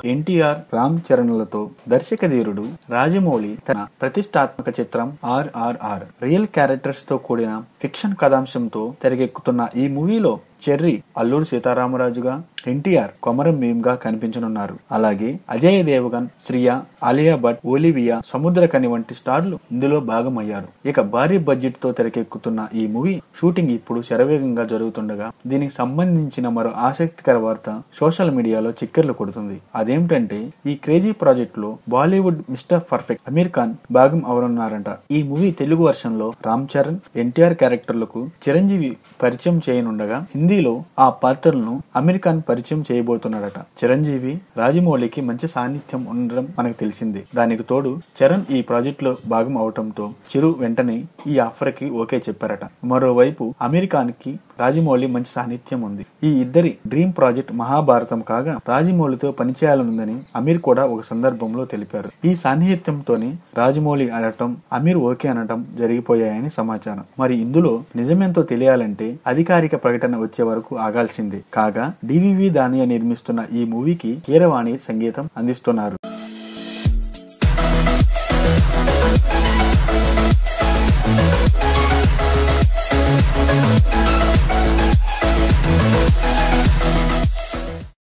ఎన్టీఆర్ రామ్ చరణ్లతో దర్శక ధీరుడు రాజమౌళి తన ప్రతిష్టాత్మక చిత్రం ఆర్ఆర్ఆర్ రియల్ క్యారెక్టర్స్ తో కూడిన ఫిక్షన్ కథాంశంతో తెరకెక్కుతున్న ఈ మూవీలో చెర్రీ అల్లూరు సీతారామరాజుగా ఎన్టీఆర్ కొమరం భీమ్ గా కనిపించనున్నారు అలాగే అజయ్ దేవగన్ శ్రియ ఆలియా భట్ ఓలివియా సముద్రకని వంటి స్టార్లు ఇందులో భాగమయ్యారు ఇక భారీ బడ్జెట్ తో తెరకెక్కుతున్న ఈ మూవీ షూటింగ్ ఇప్పుడు శరవేగంగా జరుగుతుండగా దీనికి సంబంధించిన మరో ఆసక్తికర వార్త సోషల్ మీడియాలో చిక్కర్లు కొడుతుంది అదేమిటంటే ఈ క్రేజీ ప్రాజెక్ట్ లో బాలీవుడ్ మిస్టర్ పర్ఫెక్ట్ అమీర్ ఖాన్ భాగం అవనున్నారంట ఈ మూవీ తెలుగు వర్షన్ లో రామ్ చరణ్ ఎన్టీఆర్ క్యారెక్టర్లకు చిరంజీవి పరిచయం చేయనుండగా హిందీలో ఆ పాత్రలను అమీర్ ఖాన్ పరిచయం చేయబోతున్నాడట చిరంజీవి రాజమౌళికి మంచి సాన్నిధ్యం ఉండడం మనకు తెలిసిందే దానికి తోడు చరణ్ ఈ ప్రాజెక్ట్ లో భాగం అవటంతో చిరు వెంటనే ఈ ఆఫర్ కి ఓకే చెప్పారట మరోవైపు అమీర్ ఖాన్ కి రాజమౌళి మంచి సాన్నిధ్యం ఉంది ఈ ఇద్దరి డ్రీమ్ ప్రాజెక్ట్ మహాభారతం కాగా రాజమౌళితో పనిచేయాలనుందని అమీర్ కూడా ఒక సందర్భంలో తెలిపారు ఈ సాన్నిహిత్యంతోనే రాజమౌళి అనటం అమీర్ ఓకే అనటం జరిగిపోయాయని సమాచారం మరి ఇందులో నిజమేంతో తెలియాలంటే అధికారిక ప్రకటన వచ్చే వరకు ఆగాల్సిందే కాగా డివివి దానియా నిర్మిస్తున్న ఈ మూవీకి కీరవాణి సంగీతం అందిస్తున్నారు